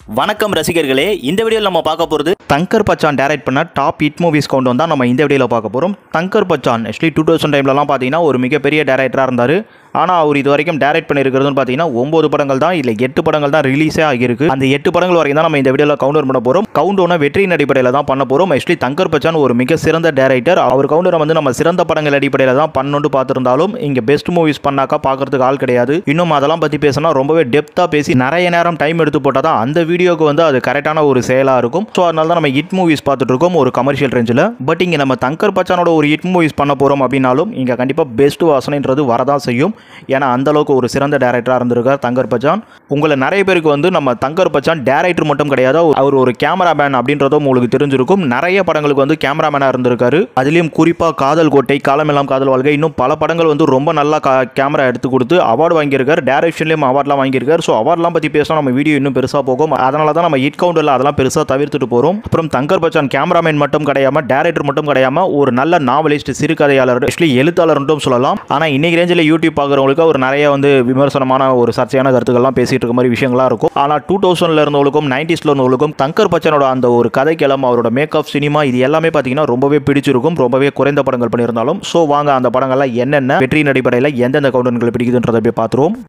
வணக்கம் ரசிகர்களே இந்த வீடியோவில் நம்ம பார்க்க போகிறது தங்கர் பச்சான் டைரக்ட் பண்ண டாப் ஹிட் மூவிஸ் கவுண்ட் தான் நம்ம இந்த வீடியோவில் பார்க்க போகிறோம் Thankar Bachan actually two thousand டைம்லலாம் பார்த்தீங்கன்னா ஒரு மிகப்பெரிய டேரக்டராக இருந்தார் ஆனால் அவர் இது வரைக்கும் டைரக்ட் பண்ணியிருக்கிறதுன்னு பார்த்தீங்கன்னா ஒம்பது படங்கள் தான் இல்லை எட்டு படங்கள் தான் ரிலீஸே ஆகியிருக்கு அந்த எட்டு படங்கள் வரைக்கும் தான் நம்ம இந்த வீடியோவில் கவுண்டர் பண்ண போகிறோம் கவுண்டோனை வெற்றியின் அடிப்படையில் தான் பண்ண போகிறோம் ஆக்சுவலி தங்கர் பச்சான் ஒரு மிக சிறந்த டேரக்டர் அவர் கவுண்டரை வந்து நம்ம சிறந்த படங்கள் அடிப்படையில் தான் பண்ணணும்னு பார்த்துருந்தாலும் இங்கே பெஸ்ட் மூவிஸ் பண்ணாக்கா பார்க்கறதுக்கு ஆள் கிடையாது இன்னும் அதெல்லாம் பற்றி பேசினா ரொம்பவே டெப்த்தாக பேசி நிறைய நேரம் டைம் எடுத்து போட்டால் தான் அந்த வீடியோக்கு வந்து அது கரெக்டான ஒரு செயலாக இருக்கும் ஸோ அதனால தான் நம்ம ஹிட் மூவிஸ் பார்த்துட்டு இருக்கோம் ஒரு கமர்ஷியல் ரேஞ்சில் பட் இங்கே நம்ம தங்கர் பச்சானோட ஒரு ஹிட் மூவிஸ் பண்ண போகிறோம் அப்படின்னாலும் இங்கே கண்டிப்பாக பெஸ்ட் வாசனைன்றது வரதான் செய்யும் ஏன்னா அந்த அளவுக்கு ஒரு சிறந்த டேரக்டராக இருந்திருக்கார் தங்கர் பச்சான் உங்களை நிறைய பேருக்கு வந்து நம்ம தங்கர் பச்சான் டேரக்டர் மட்டும் கிடையாது அவர் ஒரு கேமராமேன் அப்படின்றதும் உங்களுக்கு தெரிஞ்சிருக்கும் நிறைய படங்களுக்கு வந்து கேமராமேனாக இருந்திருக்காரு அதுலேயும் குறிப்பாக காதல் கோட்டை காலமெல்லாம் காதல் வாழ்க்கை இன்னும் பல படங்கள் வந்து ரொம்ப நல்லா கா கேமரா எடுத்து கொடுத்து அவார்டு வாங்கியிருக்காரு டேரக்ஷன்லேயும் அவார்ட்லாம் வாங்கியிருக்காரு ஸோ அவார்ட்லாம் பற்றி பேசினா நம்ம வீடியோ இன்னும் பெருசாக போகும் அதனால தான் நம்ம ஹிட் கவுண்டரில் அதெல்லாம் பெருசாக தவிர்த்துட்டு போகிறோம் அப்புறம் தங்கர் பச்சான் கேமராமேன் மட்டும் கிடையாம டேரக்டர் மட்டும் கிடையாம ஒரு நல்ல நாவலிஸ்ட் சிறுகதையாளர் ஆக்சுவலி எழுத்தாளர்ன்றும் சொல்லலாம் ஆனால் இன்னைக்கு ரேஞ்சில் யூடியூப் பார்க்குறவங்களுக்கு அவர் நிறைய வந்து விமர்சனமான ஒரு சர்ச்சையான கருத்துக்கள்லாம் பேசிட்டு இருக்க மாதிரி விஷயங்களாக இருக்கும் ஆனால் டூ தௌசண்ட்ல இருந்தவங்களுக்கும் நைன்டிஸ்ல இருந்தவங்களுக்கும் தங்கர் பச்சனோட அந்த ஒரு கதைக்களம் அவரோட மேக்கப் சினிமா இது எல்லாமே பார்த்தீங்கன்னா ரொம்பவே பிடிச்சிருக்கும் ரொம்பவே குறைந்த படங்கள் பண்ணியிருந்தாலும் ஸோ வாங்க அந்த படங்கள்லாம் என்னென்ன வெற்றியின் அடிப்படையில் எந்தெந்த கவுண்டன்களை பிடிக்குதுன்றதை போய் பார்த்துருவோம்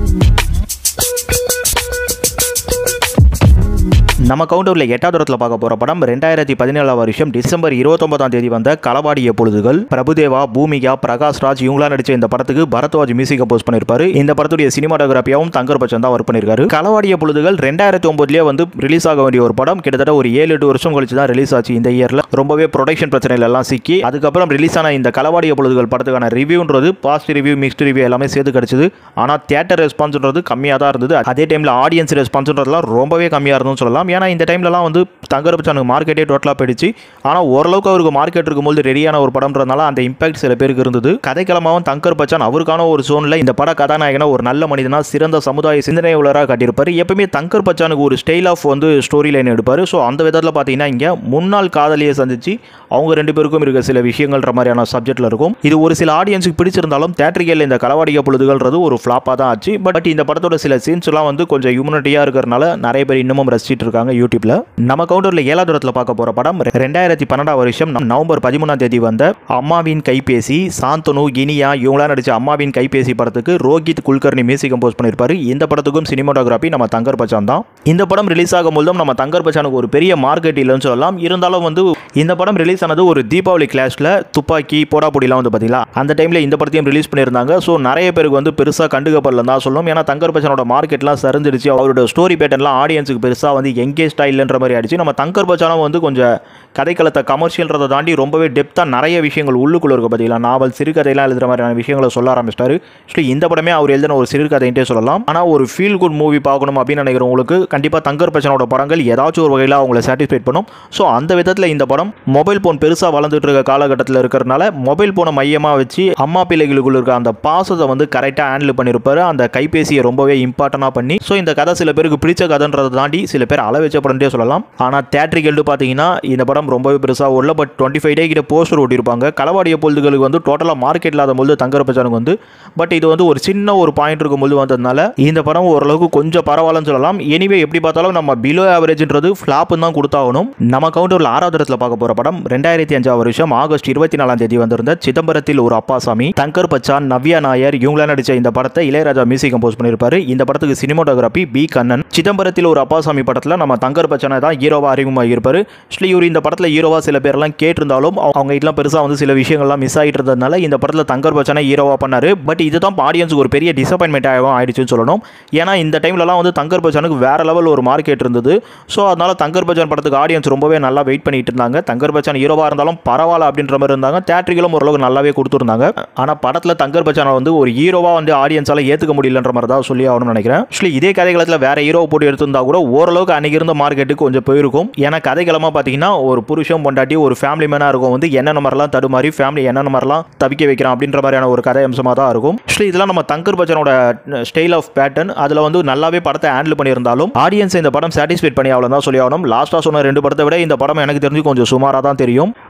நம்ம கவுண்டரில் எட்டாவது இடத்துல பார்க்க போகிற படம் ரெண்டாயிரத்தி பதினேழாம் வருஷம் டிசம்பர் இருபத்தொன்பதாம் தேதி வந்த களவாடிய பொழுதுகள் பிரபுதேவா பூமிகா பிரகாஷ் ராஜ் இவங்களாம் நடிச்ச இந்த படத்துக்கு பரத்வாஜ் மியூசிக் கம்போஸ் பண்ணியிருப்பாரு இந்த படத்துடைய சினிமாட்டோகிராஃபியாவும் தங்கர் பச்சன் தான் ஒர்க் பண்ணியிருக்காரு களவாடிய பொழுதுகள் ரெண்டாயிரத்தி ஒன்பதுலேயே வந்து ரிலீஸ் ஆக வேண்டிய ஒரு படம் கிட்டத்தட்ட ஒரு ஏழு எட்டு வருஷம் கழிச்சு தான் ரிலீஸ் ஆச்சு இந்த இயரில் ரொம்பவே ப்ரொடக்ஷன் பிரச்சனைகள் எல்லாம் சிக்கி அதுக்கப்புறம் ரிலீஸ் ஆன இந்த களவாடிய பொழுதுகள் படத்துக்கான ரிவ்யூன்றது பாசிட்டிவ் ரிவ்யூ மிக்ஸ்ட் ரிவ்யூ எல்லாமே சேர்த்து கிடச்சிது ஆனால் தியேட்டர் ரெஸ்பான்ஸ்ன்றது கம்மியாக தான் இருந்தது அதே டைமில் ஆடியன்ஸ் ரெஸ்பான்ஸ்ன்றதுலாம் ரொம்பவே கம்மியாக இருந்ததுன்னு சொல்லலாம் ஏன்னா இந்த டைம்லலாம் வந்து தங்கர் பச்சானுக்கு மார்க்கெட்டே டோட்டலாக போயிடுச்சு ஆனால் ஓரளவுக்கு அவருக்கு மார்க்கெட் இருக்கும்போது ரெடியான ஒரு படம்ன்றதுனால அந்த இம்பாக்ட் சில பேருக்கு இருந்தது கதைக்களமாகவும் தங்கர் பச்சான் அவருக்கான ஒரு சோனில் இந்த பட கதாநாயகனா ஒரு நல்ல மனிதனா சிறந்த சமுதாய சிந்தனை உள்ளராக காட்டியிருப்பார் எப்பவுமே தங்கர் பச்சானுக்கு ஒரு ஸ்டைல் ஆஃப் வந்து ஸ்டோரி லைன் எடுப்பார் ஸோ அந்த விதத்தில் பார்த்தீங்கன்னா இங்கே முன்னாள் காதலியை சந்திச்சு அவங்க ரெண்டு பேருக்கும் இருக்க சில விஷயங்கள்ன்ற மாதிரியான சப்ஜெக்டில் இருக்கும் இது ஒரு சில ஆடியன்ஸுக்கு பிடிச்சிருந்தாலும் தேட்டரிகளில் இந்த களவாடிய பொழுதுகள்ன்றது ஒரு ஃப்ளாப்பாக தான் ஆச்சு பட் இந்த படத்தோட சில சீன்ஸ்லாம் வந்து கொஞ்சம் ஹியூமனிட்டியாக இருக்கிறனால நிறைய பேர் இன்னமும் ரசிச்சிட்டு இருக்காங்க யூடியூப்ல நம்ம கவுண்டரில் ஏழாவது இடத்துல பார்க்க போகிற படம் ரெண்டாயிரத்தி பன்னெண்டாம் வருஷம் நம் நவம்பர் பதிமூணாம் தேதி வந்த அம்மாவின் கைபேசி சாந்தனு இனியா இவங்களாம் நடிச்ச அம்மாவின் கைபேசி படத்துக்கு ரோஹித் குல்கர்னி மியூசிக் கம்போஸ் பண்ணியிருப்பாரு இந்த படத்துக்கும் சினிமாட்டோகிராஃபி நம்ம தங்கர் பச்சான் தான் இந்த படம் ரிலீஸ் ஆகும் போதும் நம்ம தங்கர் பச்சானுக்கு ஒரு பெரிய மார்க்கெட் இல்லைன்னு சொல்லலாம் இருந்தாலும் வந்து இந்த படம் ரிலீஸ் ஆனது ஒரு தீபாவளி கிளாஷில் துப்பாக்கி போடாப்பொடிலாம் வந்து பார்த்தீங்களா அந்த டைமில் இந்த படத்தையும் ரிலீஸ் பண்ணியிருந்தாங்க ஸோ நிறைய பேருக்கு வந்து பெருசாக கண்டுக்கப்படலன்னு தான் சொல்லணும் ஏன்னா தங்கர் பச்சானோட மார்க்கெட்லாம் சரிஞ்சிடுச்சு அவரோட ஸ்டோரி பேட்டர்லாம் ஆடியன்ஸுக்கு பெருசாக வந்து எங்கேஜ் இல்லைன்ற மாதிரி ஆயிடுச்சு நம்ம தங்கர் பச்சானும் வந்து கொஞ்சம் கதைக்களத்தை கமர்ஷியல்ன்றதை தாண்டி ரொம்பவே டெப்த்தாக நிறைய விஷயங்கள் உள்ளுக்குள்ள இருக்க பார்த்தீங்களா நாவல் சிறுகதையெல்லாம் எழுதுற மாதிரியான விஷயங்களை சொல்ல ஆரம்பிச்சிட்டாரு ஆக்சுவலி இந்த படமே அவர் எழுதின ஒரு சிறுகதைன்ட்டே சொல்லலாம் ஆனால் ஒரு ஃபீல் குட் மூவி பார்க்கணும் அப்படின்னு நினைக்கிறவங்களுக்கு கண்டிப்பாக தங்கர் பச்சனோட படங்கள் ஏதாச்சும் ஒரு வகையில் அவங்கள சாட்டிஸ்ஃபைட் பண்ணும் ஸோ அந்த விதத்தில் இந்த படம் மொபைல் ஃபோன் பெருசாக வளர்ந்துட்டு இருக்க காலகட்டத்தில் இருக்கிறனால மொபைல் ஃபோனை மையமாக வச்சு அம்மா பிள்ளைகளுக்குள்ள இருக்க அந்த பாசத்தை வந்து கரெக்டாக ஹேண்டில் பண்ணியிருப்பாரு அந்த கைபேசியை ரொம்பவே இம்பார்ட்டண்டாக பண்ணி ஸோ இந்த கதை சில பேருக்கு பிடிச்ச கதைன்றதை தாண்டி சில பேர் அள வச்ச படம்ட்டே சொல்லலாம் ஆனால் தேட்டருக்கு எழுது பார்த்தீங்கன்னா இந்த படம் ரொம்பவே பெருசாக ஓடல பட் டுவெண்ட்டி ஃபைவ் டே கிட்ட போஸ்டர் ஓட்டியிருப்பாங்க களவாடிய பொழுதுகளுக்கு வந்து டோட்டலாக மார்க்கெட் இல்லாத போது தங்கர் பச்சானுக்கு வந்து பட் இது வந்து ஒரு சின்ன ஒரு பாயிண்ட் இருக்கும்போது வந்ததுனால இந்த படம் ஓரளவுக்கு கொஞ்சம் பரவாயில்லன்னு சொல்லலாம் எனிவே எப்படி பார்த்தாலும் நம்ம பிலோ ஆவரேஜ்ன்றது ஃப்ளாப்னு தான் கொடுத்தாகணும் நம்ம கவுண்டரில் ஆறாவது இடத்துல பார்க்க போகிற படம் ரெண்டாயிரத்தி அஞ்சாவது வருஷம் ஆகஸ்ட் இருபத்தி நாலாம் தேதி வந்திருந்த சிதம்பரத்தில் ஒரு அப்பாசாமி தங்கர் பச்சான் நவ்யா நாயர் இவங்களாம் நடிச்ச இந்த படத்தை இளையராஜா மியூசிக் கம்போஸ் பண்ணியிருப்பாரு இந்த படத்துக்கு சினிமாட்டோகிராஃபி பி கண்ணன் சிதம்பரத்தில் ஒரு அப்பாசாமி படத்தில் நம்ம தங்கர் பச்சனை தான் ஹீரோவாக அறிமுகமாக இருப்பார் ஆக்சுவலி இவர் இந்த படத்தில் ஹீரோவாக சில பேர்லாம் கேட்டிருந்தாலும் அவங்க இதெல்லாம் பெருசாக வந்து சில விஷயங்கள்லாம் மிஸ் ஆகிட்டு இருந்ததுனால இந்த படத்தில் தங்கர் பச்சனை ஹீரோவாக பண்ணார் பட் இதுதான் ஆடியன்ஸுக்கு ஒரு பெரிய டிசப்பாயின்மெண்ட் ஆகும் ஆயிடுச்சுன்னு சொல்லணும் ஏன்னா இந்த டைம்லலாம் வந்து தங்கர் பச்சானுக்கு வேற லெவல் ஒரு மார்க்கெட் இருந்தது ஸோ அதனால தங்கர் பச்சான் படத்துக்கு ஆடியன்ஸ் ரொம்பவே நல்லா வெயிட் பண்ணிட்டு இருந்தாங்க தங்கர் பச்சான் ஹீரோவாக இருந்தாலும் பரவாயில்ல அப்படின்ற மாதிரி இருந்தாங்க தேட்டரிகளும் ஓரளவுக்கு நல்லாவே கொடுத்துருந்தாங்க ஆனால் படத்தில் தங்கர் பச்சானை வந்து ஒரு ஹீரோவாக வந்து ஆடியன்ஸால் ஏற்றுக்க முடியலன்ற மாதிரி தான் சொல்லி ஆகணும்னு நினைக்கிறேன் ஆக்சுவலி இதே கதைகளத்தில் வேற ஹீரோவை போட்டு எடுத்திருந்தா கூட ஓரளவுக்கு அன்னைக்கு இருந்த மார்க்கெட்டுக்கு கொஞ்சம் போயிருக்கும் ஏன்னா கதைகளமாக பார்த்தீங்கன்னா ஒரு புருஷன் பொண்டாட்டி ஒரு ஃபேமிலி மேனாக இருக்கும் வந்து என்னென்ன மாதிரிலாம் தடுமாறி ஃபேமிலி என்னென்ன மாதிரிலாம் தவிக்க வைக்கிறான் அப்படின்ற மாதிரியான ஒரு கதை அம்சமாக தான் இருக்கும் ஆக்சுவலி இதெல்லாம் நம்ம தங்கர் பச்சனோட ஸ்டைல் ஆஃப் பேட்டர்ன் அதில் வந்து நல்லாவே படத்தை ஹேண்டில் பண்ணியிருந்தாலும் ஆடியன்ஸ் இந்த படம் சாட்டிஸ்ஃபைட் பண்ணி அவ்வளோ தான் சொல்லி ஆகணும் லாஸ்ட்டாக சொன்ன ரெண்டு படத்தை விட இந்த படம் எனக்கு தெரிஞ்சு கொஞ்சம் சுமாராக தான் தெரியும்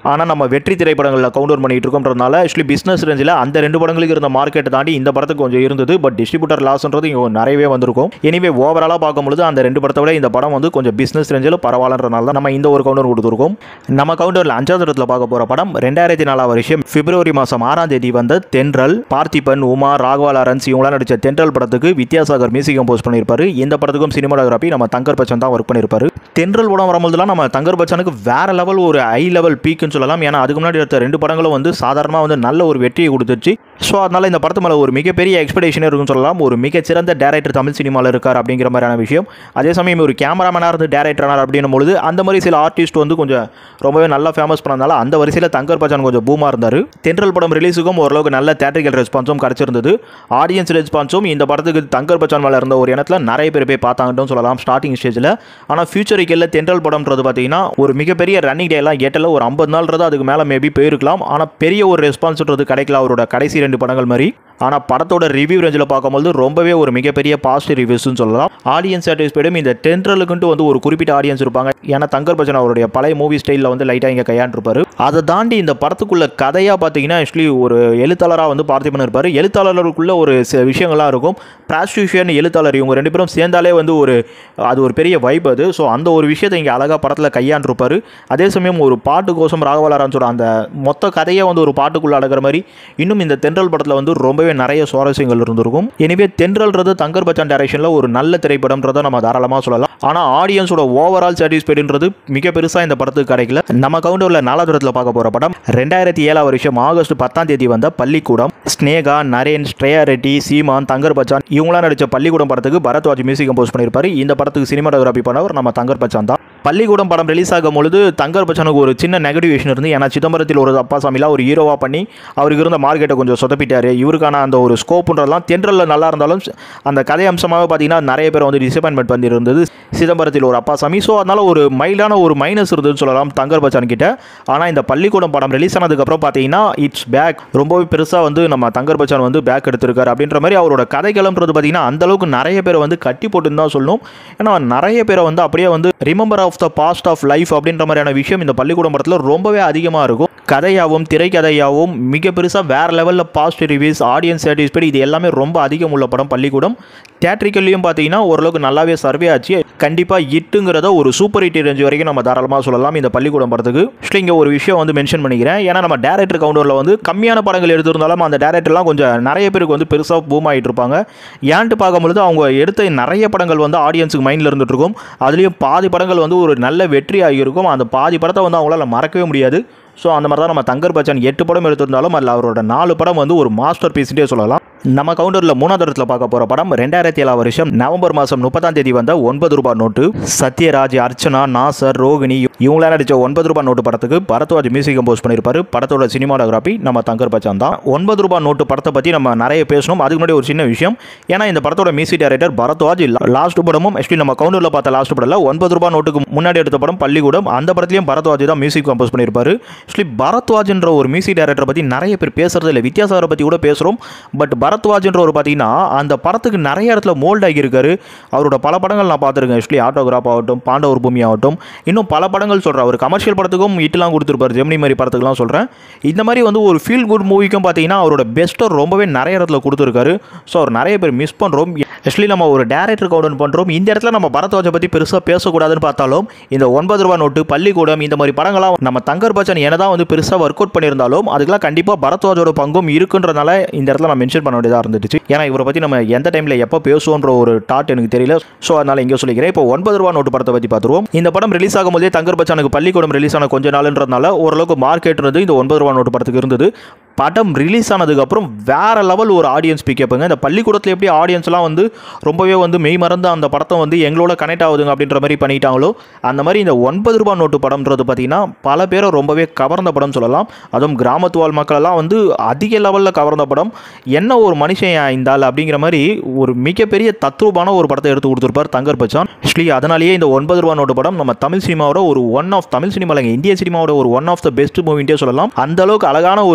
ஆனால் நம்ம வெற்றி திரைப்படங்களில் கவுண்ட் டவுன் பண்ணிட்டு இருக்கோம்ன்றதுனால ஆக்சுவலி பிஸ்னஸ் ரேஞ்சில் அந்த ரெண்டு படங்களுக்கு இருந்த மார்க்கெட் தாண்டி இந்த படத்துக்கு கொஞ்சம் இருந்தது பட் டிஸ்ட்ரிபியூட்டர் லாஸ்ன்றது இங்கே நிறையவே வந்திருக்கும் எனிவே ஓவராலாக பார்க்கும்பொழுது அந்த ரெண்டு படத்தை விட இந்த படம் வந்து கொஞ்சம் பிஸ்னஸ் ரேஞ்சில் பரவாயில்லன்றனால தான் நம்ம இந்த ஒரு கவுண்டர் கொடுத்துருக்கோம் நம்ம கவுண்டரில் அஞ்சாவது இடத்துல பார்க்க போகிற படம் ரெண்டாயிரத்தி நாலாம் வருஷம் பிப்ரவரி மாதம் ஆறாம் தேதி வந்த தென்றல் பார்த்திபன் உமா ராகவா லாரன்ஸ் இவங்களாம் நடித்த தென்றல் படத்துக்கு வித்யாசாகர் மியூசிக் கம்போஸ் பண்ணியிருப்பாரு இந்த படத்துக்கும் சினிமாடோகிராஃபி நம்ம தங்கர் பச்சன் தான் ஒர்க் பண்ணியிருப்பாரு தென்றல் படம் வரும்போதுலாம் நம்ம தங்கர் பச்சனுக்கு வேற லெவல் ஒரு ஹை லெவல் பீக்குன்னு சொல்லலாம் ஏன்னா அதுக்கு முன்னாடி எடுத்த ரெண்டு படங்களும் வந்து சாதாரணமாக வந்து நல்ல ஒரு வெற்றியை கொடுத்துச்சு ஸோ அதனால இந்த படத்து மேலே ஒரு மிகப்பெரிய எக்ஸ்பெக்டேஷன் இருக்குன்னு சொல்லலாம் ஒரு மிகச்சிறந்த டேரக்டர் தமிழ் சினிமாவில் இருக்கார் அப்படிங்கிற மாதிரியான விஷயம் அதே சமயம் ஒரு கேமராமேனாக இருந்து டேரக்டர் ஆனார் அப்படின்னும் பொழுது அந்த மாதிரி சில ஆர்டிஸ்ட் வந்து கொஞ்சம் ரொம்பவே நல்லா ஃபேமஸ் பண்ணனால அந்த வரிசையில் தங்கர் பச்சான் கொஞ்சம் பூமாக இருந்தார் தென்றல் படம் ரிலீஸுக்கும் ஓரளவுக்கு நல்ல தேட்டரிக்கல் ரெஸ்பான்ஸும் கிடச்சிருந்தது ஆடியன்ஸ் ரெஸ்பான்ஸும் இந்த படத்துக்கு தங்கர் பச்சான் மேலே இருந்த ஒரு இடத்துல நிறைய பேர் போய் பார்த்தாங்கன்னு சொல்லலாம் ஸ்டார்டிங் ஸ்டேஜில் ஆனால் ஃபியூச்சரிக்கலில் தென்றல் படம்ன்றது பார்த்தீங்கன்னா ஒரு மிகப்பெரிய ரன்னிங் டேலாம் எட்டில் ஒரு ஐம்பது நாள்ன்றது அதுக்கு மேலே மேபி போயிருக்கலாம் ஆனால் பெரிய ஒரு ரெஸ்பான்ஸ்ன்றது கிடைக்கல அவரோட கடைசி ரெண்டு படங்கள் மாதிரி ஆனால் படத்தோட ரிவ்யூ ரேஞ்சில் பார்க்கும்போது ரொம்பவே ஒரு மிகப்பெரிய பாசிட்டிவ் ரிவ்யூஸ்னு சொல்லலாம் ஆடியன்ஸ் சாட்டிஸ்ஃபைடும் இந்த டென்ட்ரலுக்குன்ட்டு வந்து ஒரு குறிப்பிட்ட ஆடியன்ஸ் இருப்பாங்க ஏன்னா தங்கர் பச்சன் அவருடைய பழைய மூவி ஸ்டைலில் வந்து லைட்டாக இங்கே கையாண்டிருப்பாரு அதை தாண்டி இந்த படத்துக்குள்ள கதையாக பார்த்தீங்கன்னா ஆக்சுவலி ஒரு எழுத்தாளராக வந்து பார்த்திபன் இருப்பார் எழுத்தாளருக்குள்ள ஒரு சில விஷயங்கள்லாம் இருக்கும் ப்ராஸ்டியூஷன் எழுத்தாளர் இவங்க ரெண்டு பேரும் சேர்ந்தாலே வந்து ஒரு அது ஒரு பெரிய வைப் அது ஸோ அந்த ஒரு விஷயத்தை இங்கே அழகாக படத்தில் கையாண்டிருப்பார் அதே சமயம் ஒரு பாட்டுக்கோசம் ராகவலாரான்னு அந்த மொத்த கதையை வந்து ஒரு பாட்டுக்குள்ள அடக்கிற மாதிரி இன்னும் இந்த தென்றல் படத்தில் வந்து ரொம்பவே நிறைய சுவாரஸ்யங்கள் இருந்திருக்கும் எனவே தென்றல்ன்றது தங்கர் பச்சான் டைரக்ஷனில் ஒரு நல்ல திரைப்படம்ன்றதை நம்ம தாராளமாக சொல்லலாம் ஆனால் ஆடியன்ஸோட ஓவரால் சாட்டிஸ்ஃபைடுன்றது மிக பெருசாக இந்த படத்துக்கு கிடைக்கல நம்ம கவுண்டரில் நாலாவது இடத்துல பார்க்க போகிற படம் ரெண்டாயிரத்தி ஏழாம் வருஷம் ஆகஸ்ட் பத்தாம் தேதி வந்த பள்ளிக்கூடம் ஸ்னேகா நரேன் ஸ்ரேயா ரெட்டி சீமான் தங்கர் பச்சான் இவங்களாம் நடித்த பள்ளிக்கூடம் படத்துக்கு பரத்வாஜ் மியூசிக் கம்போஸ் பண்ணியிருப்பாரு இந்த படத்துக்கு சினிமாட்டோகிராஃபி பண்ணவர் நம்ம தங்கர் பச்சான் தான் பள்ளிக்கூடம் படம் ரிலீஸ் ஆகும் பொழுது தங்கர் பச்சனுக்கு ஒரு சின்ன நெகட்டிவ் விஷயம் இருந்து ஏன்னா சிதம்பரத்தில் ஒரு அப்பாசாமிலாம் ஒரு ஹீரோவாக பண்ணி அவருக்கு இருந்த மார்க்கெட்டை கொஞ்சம் சொதப்பிட்டாரு இவருக்கான அந்த ஒரு ஸ்கோப்புன்றதெல்லாம் தென்றலில் நல்லா இருந்தாலும் அந்த கதை அம்சமாக பார்த்தீங்கன்னா நிறைய பேர் வந்து டிசப்பாயின்மெண்ட் பண்ணி இருந்தது சிதம்பரத்தில் ஒரு அப்பாசாமி ஸோ அதனால் ஒரு மைல்டான ஒரு மைனஸ் இருந்ததுன்னு சொல்லலாம் தங்கர் பச்சான் கிட்ட ஆனால் இந்த பள்ளிக்கூடம் படம் ரிலீஸ் ஆனதுக்கப்புறம் பார்த்தீங்கன்னா இட்ஸ் பேக் ரொம்பவே பெருசாக வந்து நம்ம தங்கர் பச்சான் வந்து பேக் எடுத்திருக்காரு அப்படின்ற மாதிரி அவரோட கதைகளம்ன்றது பார்த்தீங்கன்னா அந்த அளவுக்கு நிறைய பேரை வந்து கட்டி போட்டுன்னு தான் சொல்லணும் ஏன்னா நிறைய பேரை வந்து அப்படியே வந்து remember of the past of life அப்படின்ற மாதிரியான விஷயம் இந்த பள்ளிக்கூடம் படத்தில் ரொம்பவே அதிகமாக இருக்கும் கதையாகவும் திரைக்கதையாகவும் மிக பெருசாக வேறு லெவலில் பாசிட்டிவ் ரிவ்யூஸ் ஆடியன்ஸ் சாட்டிஸ்ஃபைடு இது எல்லாமே ரொம்ப அதிகம் உள்ள படம் பள்ளிக்கூடம் தேட்ரிக்கல்லையும் பார்த்தீங்கன்னா ஓரளவுக்கு நல்லாவே சர்வே ஆச்சு கண்டிப்பாக இட்டுங்கிறத ஒரு சூப்பர் ஹிட் ரேஞ்ச் வரைக்கும் நம்ம தாராளமாக சொல்லலாம் இந்த பள்ளிக்கூடம் படத்துக்கு ஆக்சுவலி இங்கே ஒரு விஷயம் வந்து மென்ஷன் பண்ணிக்கிறேன் ஏன்னா நம்ம டேரக்டர் கவுண்டரில் வந்து கம்மியான படங்கள் எடுத்திருந்தாலும் அந்த டேரக்டர்லாம் கொஞ்சம் நிறைய பேருக்கு வந்து பெருசாக பூம் ஆகிட்டு இருப்பாங்க ஏன்ட்டு பார்க்கும்பொழுது அவங்க எடுத்த நிறைய படங்கள் வந்து ஆடியன்ஸுக்கு மைண்டில் இருந்துட்டு இருக்கும் அதுலேயும் பாதி படங்கள் வந்து ஒரு நல்ல வெற்றி ஆகியிருக்கும் அந்த பாதி படத்தை வந்து அவங்களால மறக்கவே முடியாது ஸோ அந்த மாதிரி தான் நம்ம தங்கர் பச்சான் எட்டு படம் எடுத்திருந்தாலும் அதில் அவரோட நாலு படம் வந்து ஒரு மாஸ்டர் பீஸ்ட்டே சொல்லலாம் நம்ம கவுண்டரில் மூணாவது இடத்துல பார்க்க போகிற படம் ரெண்டாயிரத்தி ஏழாம் வருஷம் நவம்பர் மாதம் முப்பதாம் தேதி வந்த ஒன்பது ரூபாய் நோட்டு சத்யராஜ் அர்ச்சனா நாசர் ரோகிணி இவங்களாம் நடித்த ஒன்பது ரூபாய் நோட்டு படத்துக்கு பரத்வாஜ் மியூசிக் கம்போஸ் பண்ணியிருப்பாரு படத்தோட சினிமாடோகிராஃபி நம்ம தங்கர் பச்சான் தான் ஒன்பது ரூபாய் நோட்டு படத்தை பற்றி நம்ம நிறைய பேசணும் அதுக்கு முன்னாடி ஒரு சின்ன விஷயம் ஏன்னா இந்த படத்தோட மியூசிக் டைரக்டர் பரத்வாஜ் லாஸ்ட் படமும் ஆக்சுவலி நம்ம கவுண்டரில் பார்த்த லாஸ்ட் படம்ல ஒன்பது ரூபாய் நோட்டுக்கு முன்னாடி எடுத்த படம் பள்ளிக்கூடம் அந்த படத்துலையும் பரத்வாஜ் தான் மியூசிக் கம்போஸ் பண்ணியிருப்பாரு ஆக்சுவலி பரத்வாஜ்ன்ற ஒரு மியூசிக் டைரக்டரை பற்றி நிறைய பேர் பேசுறது இல்லை வித்யாசாகரை பற்றி கூட பேசுகிறோம் பட் பரத்வாஜ்ன்ற ஒரு பார்த்தீங்கன்னா அந்த படத்துக்கு நிறைய இடத்துல மோல்ட் ஆகியிருக்காரு அவரோட பல படங்கள் நான் பார்த்துருக்கேன் ஆக்சுவலி ஆட்டோகிராஃப் ஆகட்டும் பாண்டவர் பூமி ஆகட்டும் இன்னும் பல படங்கள் சொல்கிறேன் அவர் கமர்ஷியல் படத்துக்கும் இட்டுலாம் கொடுத்துருப்பாரு ஜெமினி மாதிரி படத்துக்குலாம் சொல்கிறேன் இந்த மாதிரி வந்து ஒரு ஃபீல் குட் மூவிக்கும் பார்த்தீங்கன்னா அவரோட பெஸ்ட்டை ரொம்பவே நிறைய இடத்துல கொடுத்துருக்காரு ஸோ அவர் நிறைய பேர் மிஸ் பண்ணுறோம் ஆக்சுவலி நம்ம ஒரு டேரக்டர் கவுண்ட் பண்ணுறோம் இந்த இடத்துல நம்ம பரத்வாஜை பற்றி பெருசாக பேசக்கூடாதுன்னு பார்த்தாலும் இந்த ஒன்பது ரூபா நோட்டு பள்ளிக்கூடம் இந்த மாதிரி படங்கள்லாம் நம்ம தங்கர் பச்சன் என்னதான் வந்து பெருசாக ஒர்க் அவுட் பண்ணியிருந்தாலும் அதுக்கெல்லாம் கண்டிப்பாக பரத்வாஜோட பங்கும் இருக்குன்றனால இந்த இடத்துல நான் மென்ஷன் பண்ண வேண்டியதாக இருந்துச்சு ஏன்னா இவரை பற்றி நம்ம எந்த டைமில் எப்போ பேசுவோன்ற ஒரு டாட் எனக்கு தெரியல ஸோ அதனால் இங்கே சொல்லிக்கிறேன் இப்போ ஒன்பது ரூபா நோட்டு படத்தை பற்றி பார்த்துருவோம் இந்த படம் ரிலீஸ் ஆகும்போதே தங்கர் பச்சானுக்கு பள்ளிக்கூடம் ரிலீஸ் ஆன கொஞ்ச நாளுன்றதுனால ஓரளவுக்கு மார்க்கெட் இருந்தது இந்த ஒன்பது ரூபா நோட்டு படத்துக்கு இருந்தது படம் ரிலீஸ் ஆனதுக்கப்புறம் வேற லெவல் ஒரு ஆடியன்ஸ் பிக்கப்புங்க இந்த பள்ளிக்கூடத்தில் எப்படி ஆடியன்ஸ்லாம் வந்து ரொம்பவே வந்து மெய் மறந்து அந்த படத்தை வந்து எங்களோட கனெக்ட் ஆகுதுங்க அப்படின்ற மாதிரி பண்ணிட்டாங்களோ அந்த மாதிரி இந்த ஒன்பது ரூபாய் நோட்டு படம்ன்றது பார்த்தீங்கன்னா பல பேரை ரொம்பவே கவர்ந்த படம் சொல்லலாம் அதுவும் கிராமத்து வாழ் மக்களெல்லாம் வந்து அதிக லெவலில் கவர்ந்த படம் என்ன ஒரு மனுஷன் இந்த ஆள் அப்படிங்கிற மாதிரி ஒரு மிகப்பெரிய தத்ரூபான ஒரு படத்தை எடுத்து கொடுத்துருப்பார் தங்கர் பச்சான் ஆக்சுவலி அதனாலேயே இந்த ஒன்பது ரூபா நோட்டு படம் நம்ம தமிழ் சினிமாவோட ஒரு ஒன் ஆஃப் தமிழ் சினிமாவில் இந்திய சினிமாவோட ஒரு ஒன் ஆஃப் த பெஸ்ட் மூவின்ட்டே சொல்லலாம் அந்த அளவுக்கு அழகான ஒரு கதை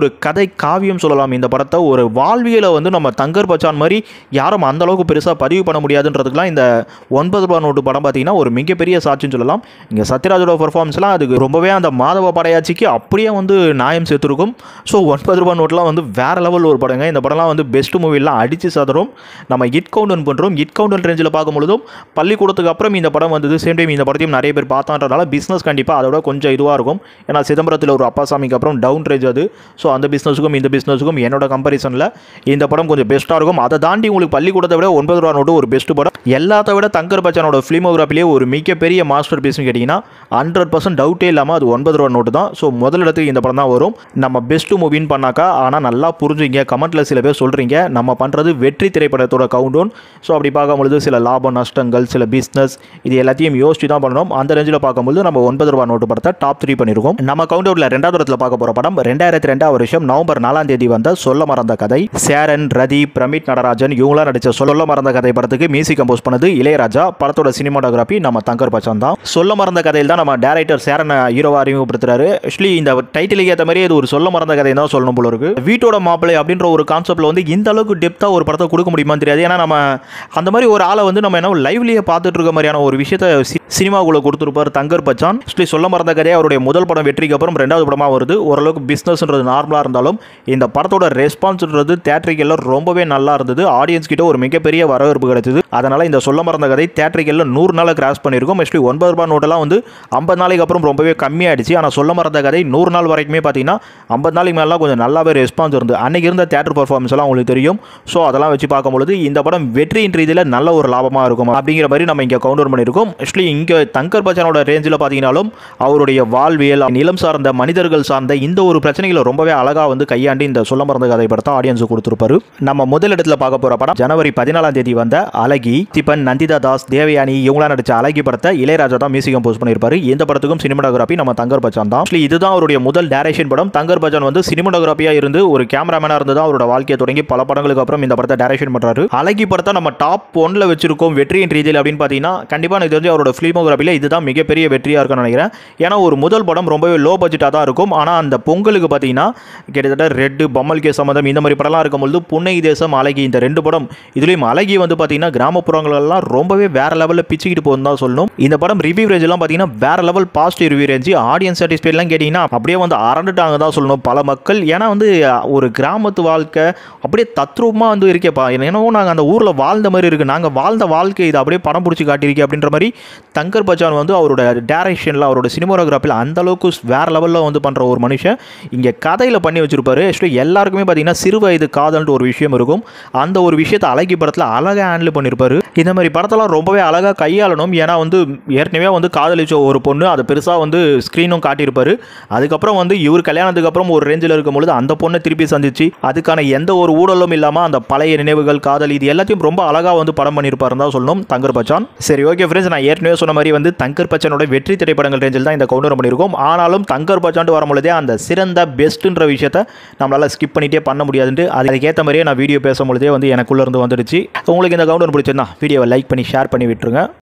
காவியம் சொல்லலாம் இந்த படத்தை ஒரு வாழ்வியலை வந்து நம்ம தங்கர் பச்சான் மாதிரி யாரும் அந்த அளவுக்கு பெருசாக பதிவு பண்ண முடியாதுன்றதுக்குலாம் இந்த ஒன்பது ரூபா நோட்டு படம் பார்த்தீங்கன்னா ஒரு மிகப்பெரிய சாட்சின்னு சொல்லலாம் இங்கே சத்யராஜோட பர்ஃபார்மன்ஸ்லாம் அதுக்கு ரொம்பவே அந்த மாதவ படையாச்சிக்கு அப்படியே வந்து நியாயம் சேர்த்துருக்கும் ஸோ ஒன்பது ரூபா நோட்லாம் வந்து வேற லெவல் ஒரு படங்க இந்த படம்லாம் வந்து பெஸ்ட் மூவிலாம் அடித்து சதறோம் நம்ம இட் கவுண்டன் பண்ணுறோம் இட் கவுண்டன் ரேஞ்சில் பார்க்கும்பொழுதும் பள்ளிக்கூடத்துக்கு அப்புறம் இந்த படம் வந்தது சேம் டைம் இந்த படத்தையும் நிறைய பேர் பார்த்தான்றதால பிஸ்னஸ் கண்டிப்பாக அதோட கொஞ்சம் இதுவாக இருக்கும் ஏன்னா சிதம்பரத்தில் ஒரு அப்பாசாமிக்கு அப்புறம் டவுன் ரேஞ்ச் அது ஸோ அந்த பிஸ்னஸுக்கும் இந்த பிஸ்னஸுக்கும் என்னோட கம்பேரிசனில் இந்த படம் கொஞ்சம் பெஸ்ட்டாக இருக்கும் அதை தாண்டி உங்களுக்கு பள்ளிக்கூடத்தை விட ஒன்பது ரூபா நோட்டு ஒரு பெஸ்ட் படம் எல்லாத்த விட தங்கர் பச்சானோட ஃபிலிமோகிராஃபிலேயே ஒரு மிகப்பெரிய மாஸ்டர் பீஸ்னு கேட்டிங்கன்னா ஹண்ட்ரட் பர்சன்ட் டவுட்டே இல்லாமல் அது ஒன்பது ரூபா நோட்டு தான் ஸோ முதல் இடத்துக்கு இந்த படம் தான் வரும் நம்ம பெஸ்ட் மூவின்னு பண்ணாக்கா ஆனால் நல்லா புரிஞ்சுங்க கமெண்ட்டில் சில பேர் சொல்கிறீங்க நம்ம பண்ணுறது வெற்றி திரைப்படத்தோட கவுண்டவுன் ஸோ அப்படி பார்க்கும்பொழுது சில லாப நஷ்டங்கள் சில பிஸ்னஸ் இது எல்லாத்தையும் யோசிச்சு தான் பண்ணணும் அந்த ரேஞ்சில் பார்க்கும்போது நம்ம ஒன்பது ரூபா நோட்டு படத்தை டாப் த்ரீ பண்ணியிருக்கோம் நம்ம கவுண்டவுனில் ரெண்டாவது இடத்துல பார்க்க போகிற படம் ரெண்டாயிரத்தி ரெண்டாவது வருஷம் நவம்பர் நாலாம் தேதி வந்த சொல்ல மறந்த கதை சேரன் ரதி பிரமித் நடராஜன் இவங்களாம் நடித்த சொல்ல மறந்த கதை படத்துக்கு மியூசிக் கம்போஸ் பண்ணது இளையராஜா படத்தோட சினிமாட்டோகிராஃபி நம்ம தங்கர் பச்சான் தான் சொல்ல மறந்த கதையில் தான் நம்ம டேரக்டர் சேரன் ஹீரோவா அறிமுகப்படுத்துறாரு ஆக்சுவலி இந்த டைட்டிலுக்கு ஏற்ற மாதிரி இது ஒரு சொல்ல மறந்த கதை தான் சொல்லணும் போல இருக்கு வீட்டோட மாப்பிள்ளை அப்படின்ற ஒரு கான்செப்ட்ல வந்து இந்த அளவுக்கு டெப்த்தாக ஒரு படத்தை கொடுக்க முடியுமான்னு தெரியாது ஏன்னா நம்ம அந்த மாதிரி ஒரு ஆளை வந்து நம்ம என்ன லைவ்லயே பார்த்துட்டு இருக்க மாதிரியான ஒரு விஷயத்த சி- சினிமாக்குள்ள கொடுத்துருப்பார் தங்கர் பச்சான் ஆக்சுவலி சொல்ல மறந்த கதையை அவருடைய முதல் படம் வெற்றிக்கு அப்புறம் ரெண்டாவது படமாக வருது ஓரளவுக்கு பிஸ்னஸ்ன்றது நார்மலாக இருந்தாலும் இந்த படத்தோட ரெஸ்பான்ஸ்ன்றது தேட்டரிக்கெல்லாம் ரொம்பவே நல்லா இருந்தது ஆடியன்ஸ் கிட்ட ஒரு மிகப்பெரிய வரவேற்பு கிடைச்சது அதனால இந்த சொல்ல மறந்த கதை தேட்டரிக்கெல்லாம் நூறு நாளை கிராஸ் பண்ணியிருக்கும் ஆக்சுவலி ஒன்பது ரூபாய் நோட்டெல்லாம் வந்து ஐம்பது நாளைக்கு அப்புறம் ரொம்பவே கம்மியாயிடுச்சு ஆனால் சொல்ல மறந்த கதை நூறு நாள் வரைக்குமே பார்த்தீங்கன்னா ஐம்பது நாளைக்கு மேலாம் கொஞ்சம் நல்லாவே ரெஸ்பான்ஸ் இருந்து அன்னைக்கு இருந்த தேட்டர் பர்ஃபார்மன்ஸ் எல்லாம் உங்களுக்கு தெரியும் ஸோ அதெல்லாம் வச்சு பார்க்கும்பொழுது இந்த படம் வெற்றியின் ரீதியில் நல்ல ஒரு லாபமாக இருக்கும் அப்படிங்கிற மாதிரி நம்ம இங்கே கவுண்டர் பண்ணியிருக்கோம் ஆக்சுவலி இங்கே தங்கர் பச்சானோட ரேஞ்சில் பார்த்தீங்கன்னாலும் அவருடைய வாழ்வியல் நிலம் சார்ந்த மனிதர்கள் சார்ந்த இந்த ஒரு பிரச்சனைகளை ரொம்பவே அழகாக வந்து கையாண்டு இந்த சொல்ல மறந்த கதை படத்தை ஆடியன்ஸ் கொடுத்துருப்பாரு நம்ம முதல் இடத்துல பார்க்க போகிற படம் ஜனவரி பதினாலாம் தேதி வந்த அழகி திபன் நந்திதா தாஸ் தேவயானி இவங்களாம் நடிச்ச அழகி படத்தை இளையராஜா தான் மியூசிக் கம்போஸ் பண்ணியிருப்பாரு இந்த படத்துக்கும் சினிமாட்டோகிராஃபி நம்ம தங்கர் பச்சான் தான் Actually இதுதான் அவருடைய முதல் டைரக்ஷன் படம் தங்கர் பச்சான் வந்து சினிமாட்டோகிராஃபியாக இருந்து ஒரு கேமராமேனாக இருந்து தான் அவரோட வாழ்க்கையை தொடங்கி பல படங்களுக்கு அப்புறம் இந்த படத்தை டைரக்ஷன் பண்ணுறாரு அழகி படத்தை நம்ம டாப் ஒன்ல வச்சிருக்கோம் வெற்றியின் ரீதியில் அப்படின்னு பார்த்தீங்கன்னா கண்டிப்பாக எனக்கு தெரிஞ்சு அவரோட ஃபிலிமோகிராஃபியில் இதுதான் மிகப்பெரிய வெற்றியாக இருக்கும்னு நினைக்கிறேன் ஏன்னா ஒரு முதல் படம் ரொம்பவே லோ பட்ஜெட்டாக தான் இருக்கும் ஆனால் அந்த பொங்கலுக்கு பார்த்தீங்கன்னா கிட்டத்தட்ட ரெட்டு பம்மல் கே சம்மந்தம் இந்த மாதிரி படம்லாம் இருக்கும்பொழுது புன்னை தேசம் அழகி இந்த ரெண்டு படம் இதுலேயும் அழகி வந்து பார்த்தீங்கன்னா கிராமப்புறங்களெல்லாம் ரொம்பவே வேற லெவலில் பிச்சுக்கிட்டு போகுதுன்னு தான் சொல்லணும் இந்த படம் ரிவ்யூ ரேஞ்செல்லாம் பார்த்தீங்கன்னா வேற level positive review range audience சாட்டிஸ்ஃபைட்லாம் கேட்டிங்கன்னா அப்படியே வந்து அரண்டுட்டாங்க தான் சொல்லணும் பல மக்கள் ஏன்னா வந்து ஒரு கிராமத்து வாழ்க்கை அப்படியே தத்ரூபமாக வந்து இருக்கேப்பா என்னவோ நாங்கள் அந்த ஊரில் வாழ்ந்த மாதிரி இருக்குது நாங்கள் வாழ்ந்த வாழ்க்கை இது அப்படியே படம் பிடிச்சி காட்டியிருக்கே அப்படின்ற மாதிரி தங்கர் பச்சான் வந்து அவரோட டேரக்ஷனில் அவரோட சினிமோகிராஃபியில் அந்த அளவுக்கு வேற லெவலில் வந்து பண்ணுற ஒரு மனுஷன் இங்கே கதையில் பண்ணி வச்சிருப்பாரு ஆக்சுவலி எல்லாருக்குமே பார்த்தீங்கன்னா சிறு வயது காதல்ன்ற ஒரு விஷயம் இருக்கும் அந்த ஒரு விஷயத்தை அழகி படத்தில் அழகாக ஹேண்டில் பண்ணியிருப்பாரு இந்த மாதிரி படத்தெல்லாம் ரொம்பவே அழகாக கையாளணும் ஏன்னா வந்து ஏற்கனவே வந்து காதலிச்ச ஒரு பொண்ணு அதை பெருசாக வந்து ஸ்க்ரீனும் காட்டியிருப்பாரு அதுக்கப்புறம் வந்து இவர் கல்யாணத்துக்கு அப்புறம் ஒரு ரேஞ்சில் இருக்கும் பொழுது அந்த பொண்ணை திருப்பி சந்திச்சு அதுக்கான எந்த ஒரு ஊழலும் இல்லாமல் அந்த பழைய நினைவுகள் காதல் இது எல்லாத்தையும் ரொம்ப அழகாக வந்து படம் பண்ணியிருப்பாருன்னு தான் சொல்லணும் தங்கர் பச்சான் சரி ஓகே ஃப்ரெண்ட்ஸ் நான் ஏற்கனவே சொன்ன மாதிரி வந்து தங்கர் பச்சானோட வெற்றி திரைப்படங்கள் ரேஞ்சில் தான் இந்த கவுண்டர் பண்ணியிருக்கோம் ஆனாலும் தங்கர் பச்சான்ட்டு வரும்பொழுதே அந்த சிறந்த பெஸ்ட்டுன்ற விஷயத்த நம்மளால் ஸ்கிப் பண்ணிட்டே பண்ண முடியாதுன்ட்டு அதுக்கேற்ற மாதிரியே நான் வீடியோ பேசும்பொழுதே வந்து எனக்குள்ள இருந்து வந்துடுச்சு உங்களுக்கு இந்த கவுண்டர் பிடிச்சிருந்தா வீடியோவை லைக் பண்ணி ஷேர் பண்ணி விட்டுருங்க